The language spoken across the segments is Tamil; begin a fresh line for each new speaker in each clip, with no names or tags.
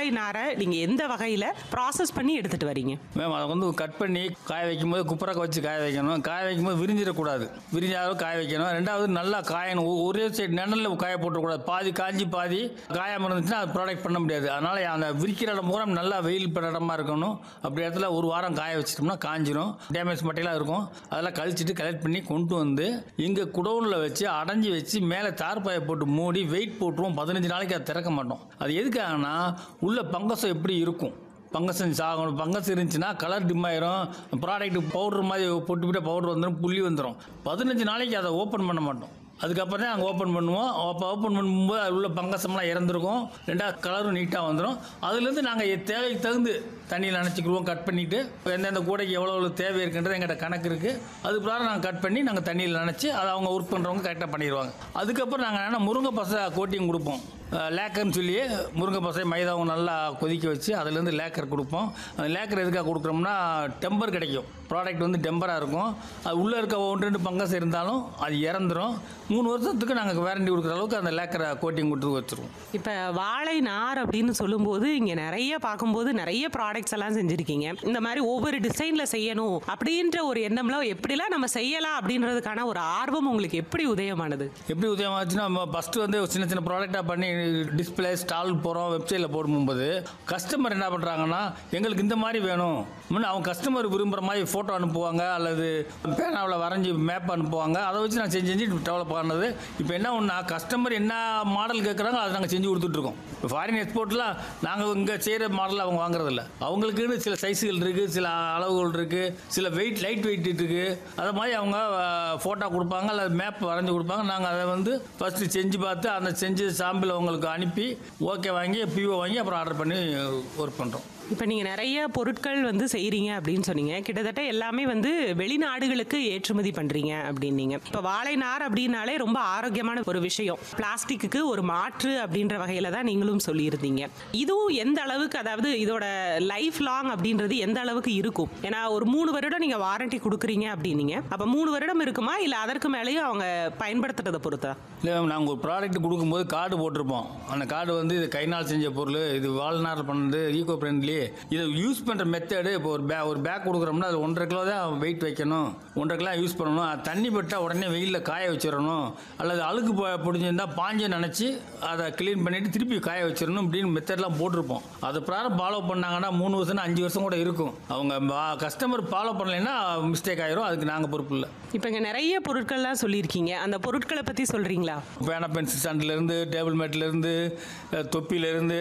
வாழை நாரை நீங்க எந்த வகையில ப்ராசஸ் பண்ணி எடுத்துட்டு வரீங்க
மேம் அதை வந்து கட் பண்ணி காய வைக்கும்போது குப்பரக்க வச்சு காய வைக்கணும் காய வைக்கும்போது விரிஞ்சிடக்கூடாது விரிஞ்சாலும் காய வைக்கணும் ரெண்டாவது நல்லா காயணும் ஒ- ஒரே சைடு நிழலில் காய போட்டுறக்கூடாது பாதி காஞ்சி பாதி காயாமல் இருந்துச்சுன்னா அது ப்ராடக்ட் பண்ண முடியாது அதனால் அந்த விரிக்கிற இடம் பூரா நல்லா வெயில் படுற இடமா இருக்கணும் அப்படி இடத்துல ஒரு வாரம் காய வச்சிட்டோம்னா காஞ்சிரும் டேமேஜ் மட்டையெல்லாம் இருக்கும் அதெல்லாம் கழிச்சிட்டு கலெக்ட் பண்ணி கொண்டு வந்து இங்கே குடோனில் வச்சு அடைஞ்சி வச்சு மேலே தார்பாயை போட்டு மூடி வெயிட் போட்டுருவோம் பதினஞ்சு நாளைக்கு அதை திறக்க மாட்டோம் அது எதுக்காகனா உள்ள பங்கசம் எப்படி இருக்கும் பங்கசம் சாகணும் பங்கஸ் இருந்துச்சுன்னா கலர் டிம் ஆயிரும் ப்ராடக்ட் பவுடர் மாதிரி போட்டுவிட்டு பவுடர் வந்துடும் புள்ளி வந்துடும் பதினஞ்சு நாளைக்கு அதை ஓப்பன் பண்ண மாட்டோம் அதுக்கப்புறம் தான் நாங்கள் ஓப்பன் பண்ணுவோம் அப்போ ஓப்பன் பண்ணும்போது அது உள்ள பங்கசம்லாம் இறந்துருக்கும் ரெண்டாவது கலரும் நீட்டாக வந்துடும் அதுலேருந்து நாங்கள் தேவைக்கு தகுந்து தண்ணியில் நினச்சிக்கிடுவோம் கட் பண்ணிவிட்டு எந்தெந்த கூடைக்கு எவ்வளோ எவ்வளோ தேவை இருக்குன்றது எங்கிட்ட கணக்கு இருக்குது அது பிரகாரம் நாங்கள் கட் பண்ணி நாங்கள் தண்ணியில் நினச்சி அதை அவங்க ஒர்க் பண்ணுறவங்க கரெக்டாக பண்ணிடுவாங்க அதுக்கப்புறம் நாங்கள் என்ன முருங்கை பசை கோட்டிங் கொடுப்போம் லேக்கர்னு சொல்லி முருங்கை பசை மைதாவும் நல்லா கொதிக்க வச்சு அதுலேருந்து லேக்கர் கொடுப்போம் அந்த லேக்கர் எதுக்காக கொடுக்குறோம்னா டெம்பர் கிடைக்கும் ப்ராடக்ட் வந்து டெம்பராக இருக்கும் அது உள்ளே இருக்க ஒன்று ரெண்டு பங்கஸ் இருந்தாலும் அது இறந்துரும் மூணு வருஷத்துக்கு நாங்கள் வேரண்டி கொடுக்குற அளவுக்கு அந்த லேக்கரை கோட்டிங் கொடுத்து வச்சுருவோம்
இப்ப வாழை நார் அப்படின்னு சொல்லும்போது இங்க நிறைய பார்க்கும்போது நிறைய ப்ராடக்ட்ஸ் எல்லாம் செஞ்சிருக்கீங்க இந்த மாதிரி ஒவ்வொரு டிசைன்ல செய்யணும் அப்படின்ற ஒரு எண்ணம்லாம் எப்படிலாம் நம்ம செய்யலாம் அப்படின்றதுக்கான ஒரு ஆர்வம் உங்களுக்கு எப்படி உதயமானது
எப்படி உதயமாச்சுன்னா நம்ம ஃபஸ்ட்டு வந்து சின்ன சின்ன ப்ராடக்டாக பண்ணி டிஸ்பிளே ஸ்டால் போகிறோம் வெப்சைட்டில் போடும்போது கஸ்டமர் என்ன பண்ணுறாங்கன்னா எங்களுக்கு இந்த மாதிரி வேணும் முன்ன அவங்க கஸ்டமர் விரும்புகிற மாதிரி ஃபோட்டோ அனுப்புவாங்க அல்லது பேனாவில் வரைஞ்சி மேப் அனுப்புவாங்க அதை வச்சு நான் செஞ்சு செஞ்சு டெவலப் பண்ணது இப்போ என்ன ஒன்றா கஸ்டமர் என்ன மாடல் கேட்குறாங்க அதை நாங்கள் செஞ்சு கொடுத்துட்ருக்கோம் இப்போ ஃபாரின் எக்ஸ்போர்ட்லாம் நாங்கள் இங்கே செய்கிற மாடல் அவங்க வாங்குறதில்ல அவங்களுக்குன்னு சில சைஸுகள் இருக்குது சில அளவுகள் இருக்குது சில வெயிட் லைட் வெயிட் இருக்குது அதை மாதிரி அவங்க ஃபோட்டோ கொடுப்பாங்க அல்லது மேப் வரைஞ்சி கொடுப்பாங்க நாங்கள் அதை வந்து ஃபஸ்ட்டு செஞ்சு பார்த்து அந்த செஞ்சு சாம்பிள் அவங்களுக்கு அனுப்பி ஓகே வாங்கி பிஓ வாங்கி அப்புறம் ஆர்டர் பண்ணி ஒர்க் பண்ணுறோம்
இப்போ நீங்கள் நிறைய பொருட்கள் வந்து செய்கிறீங்க அப்படின்னு சொன்னீங்க கிட்டத்தட்ட எல்லாமே வந்து வெளிநாடுகளுக்கு ஏற்றுமதி பண்ணுறீங்க அப்படின்னீங்க இப்போ வாழை நார் அப்படின்னாலே ரொம்ப ஆரோக்கியமான ஒரு விஷயம் பிளாஸ்டிக்கு ஒரு மாற்று அப்படின்ற வகையில் தான் நீங்களும் சொல்லியிருந்தீங்க இதுவும் எந்த அளவுக்கு அதாவது இதோட லைஃப் லாங் அப்படின்றது எந்த அளவுக்கு இருக்கும் ஏன்னா ஒரு மூணு வருடம் நீங்கள் வாரண்டி கொடுக்குறீங்க அப்படின்னீங்க அப்போ மூணு வருடம் இருக்குமா இல்லை அதற்கு மேலேயும் அவங்க பயன்படுத்துறதை பொறுத்தா
இல்லை நாங்கள் ஒரு ப்ராடக்ட் கொடுக்கும்போது கார்டு போட்டிருப்போம் அந்த கார்டு வந்து இது கைனால் செஞ்ச பொருள் இது வாழ்நாள் பண்ணது ஈகோ ஃப்ரெண்ட்லி இதை யூஸ் பண்ணுற மெத்தடு இப்போ ஒரு பே ஒரு பேக் கொடுக்குறோம்னா அது ஒன்றரை கிலோ தான் வெயிட் வைக்கணும் ஒன்றரை கிலோ யூஸ் பண்ணணும் அது தண்ணி பட்டால் உடனே வெயிலில் காய வச்சிடணும் அல்லது அழுக்கு ப- பிடிச்சிருந்தா பாஞ்சை நினச்சி அதை க்ளீன் பண்ணிவிட்டு திருப்பி காய வச்சிடணும் இப்படின்னு மெத்தட்லாம் போட்டிருப்போம் அதை ப்ராரம் ஃபாலோ பண்ணாங்கன்னா மூணு வருஷம் அஞ்சு வருஷம் கூட இருக்கும் அவங்க கஸ்டமர் ஃபாலோ பண்ணலைன்னா மிஸ்டேக் ஆயிரும் அதுக்கு நாங்கள் பொறுப்பு இல்லை
இப்போ இங்கே நிறைய பொருட்கள்லாம் சொல்லியிருக்கீங்க அந்த பொருட்களை பற்றி சொல்கிறீங்களா
பேனா பென்சில் ஸ்டாண்ட்லேருந்து டேபிள் மேட்லேருந்து தொப்பிலேருந்து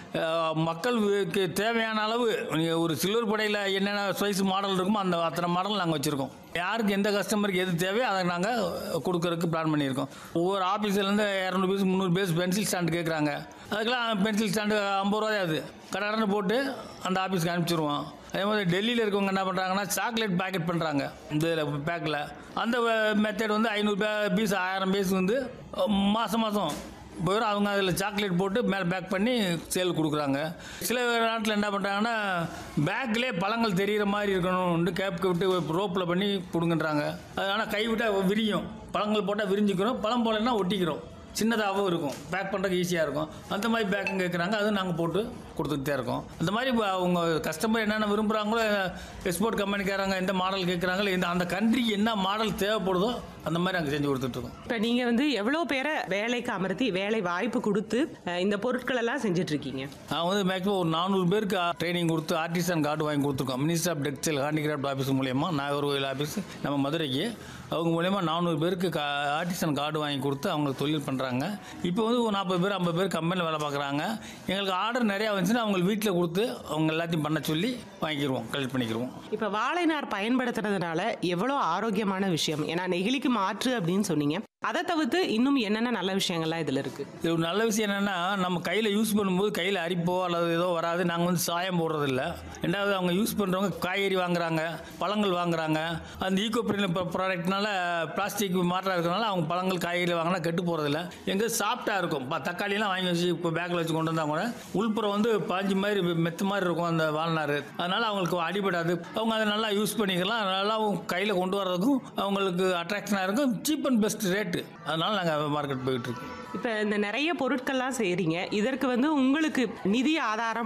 மக்களுக்கு தேவையான அளவு நீங்கள் ஒரு சில்வர் படையில் என்னென்ன சைஸ் மாடல் இருக்குமோ அந்த அத்தனை மாடல் நாங்கள் வச்சுருக்கோம் யாருக்கு எந்த கஸ்டமருக்கு எது தேவையோ அதை நாங்கள் கொடுக்கறதுக்கு பிளான் பண்ணியிருக்கோம் ஒவ்வொரு ஆஃபீஸ்லேருந்து இரநூறு பீஸ் முந்நூறு பீஸ் பென்சில் ஸ்டாண்டு கேட்குறாங்க அதுக்கெல்லாம் பென்சில் ஸ்டாண்டு ஐம்பது ரூபாய் அது கடன்னு போட்டு அந்த ஆஃபீஸ்க்கு அனுப்பிச்சிருவோம் அதே மாதிரி டெல்லியில் இருக்கவங்க என்ன பண்ணுறாங்கன்னா சாக்லேட் பேக்கெட் பண்ணுறாங்க இந்த பேக்கில் அந்த மெத்தட் வந்து ஐநூறு பீஸ் ஆயிரம் பீஸ் வந்து மாதம் மாதம் போயிடும் அவங்க அதில் சாக்லேட் போட்டு மேலே பேக் பண்ணி சேல் கொடுக்குறாங்க சில நாட்டில் என்ன பண்ணுறாங்கன்னா பேக்லேயே பழங்கள் தெரிகிற மாதிரி இருக்கணும்னு கேப்க்கு விட்டு ரோப்பில் பண்ணி கொடுங்கன்றாங்க அது ஆனால் கை விட்டால் விரியும் பழங்கள் போட்டால் விரிஞ்சிக்கிறோம் பழம் போடலைன்னா ஒட்டிக்கிறோம் சின்னதாகவும் இருக்கும் பேக் பண்ணுறதுக்கு ஈஸியாக இருக்கும் அந்த மாதிரி பேக்கும் கேட்குறாங்க அதுவும் நாங்கள் போட்டு கொடுத்துக்கிட்டே இருக்கோம் அந்த மாதிரி இப்ப அவங்க கஸ்டமர் என்னென்ன விரும்புகிறாங்களோ எக்ஸ்போர்ட் கம்பெனிக்காரங்க எந்த மாடல் கேட்குறாங்களோ இந்த அந்த கண்ட்ரிக்கு என்ன மாடல் தேவைப்படுதோ அந்த மாதிரி நாங்கள் செஞ்சு கொடுத்துட்ருக்கோம்
இப்போ நீங்கள் வந்து எவ்வளோ பேரை வேலைக்கு அமர்த்தி வேலை வாய்ப்பு கொடுத்து அஹ், இந்த பொருட்கள் எல்லாம் செஞ்சுட்டு இருக்கீங்க
நான் வந்து மேக்ஸிமம் ஒரு நானூறு பேருக்கு ட்ரைனிங் கொடுத்து ஆர்டிசன் கார்டு வாங்கி கொடுத்துருக்கோம் minister of textile handicraft office மூலியமாக நாகர்கோவில் ஆஃபீஸ் நம்ம மதுரைக்கு அவங்க மூலியமாக நானூறு பேருக்கு கா ஆர்டிசன் கார்டு வாங்கி கொடுத்து அவங்களுக்கு தொழில் பண்ணுறாங்க இப்போ வந்து ஒரு நாற்பது பேர் ஐம்பது பேர் கம்பெனியில் வேலை பார்க்குறாங்க எங்களுக்கு ஆர்டர் நிறையா வந்துச்சுன்னா அவங்க வீட்டில் கொடுத்து அவங்க எல்லாத்தையும் பண்ண சொல்லி வாங்கிக்கிடுவோம் கலெக்ட் பண்ணிக்கிடுவோம்
இப்போ வாழை நார் பயன்படுத்துறதுனால எவ்வளோ ஆரோக்கியமான விஷயம் ஏன்னா நெகிழிக்கு மாற்று அப்படின்னு சொன்னீங்க அதை தவிர்த்து இன்னும் என்னென்ன நல்ல விஷயங்கள்லாம் இதில் இருக்குது
இது ஒரு நல்ல விஷயம் என்னென்னா நம்ம கையில் யூஸ் பண்ணும்போது கையில் அரிப்போ அல்லது ஏதோ வராது நாங்கள் வந்து சாயம் போடுறதில்ல ரெண்டாவது அவங்க யூஸ் பண்ணுறவங்க காய்கறி வாங்குறாங்க பழங்கள் வாங்குறாங்க அந்த ஈகோ ப்ராடக்ட்னால பிளாஸ்டிக் மாற்றாக இருக்கிறனால அவங்க பழங்கள் காய்கறி வாங்கினா கெட்டு போகிறதில்ல எங்கே சாஃப்டாக இருக்கும் இப்போ தக்காளிலாம் வாங்கி வச்சு இப்போ பேக்கில் வச்சு கொண்டு வந்தால் கூட உள்புறம் வந்து பாஞ்சு மாதிரி மெத்து மாதிரி இருக்கும் அந்த வாழ்நார் அதனால் அவங்களுக்கு அடிபடாது அவங்க அதை நல்லா யூஸ் பண்ணிக்கலாம் நல்லா கையில் கொண்டு வர்றதுக்கும் அவங்களுக்கு அட்ராக்ஷனாக இருக்கும் சீப் அண்ட் பெஸ்ட் ரேட்டு அதனால் நாங்கள் மார்க்கெட் போயிட்டு இருக்கோம்
இப்போ இந்த நிறைய பொருட்கள்லாம் செய்கிறீங்க இதற்கு வந்து உங்களுக்கு நிதி ஆதாரம்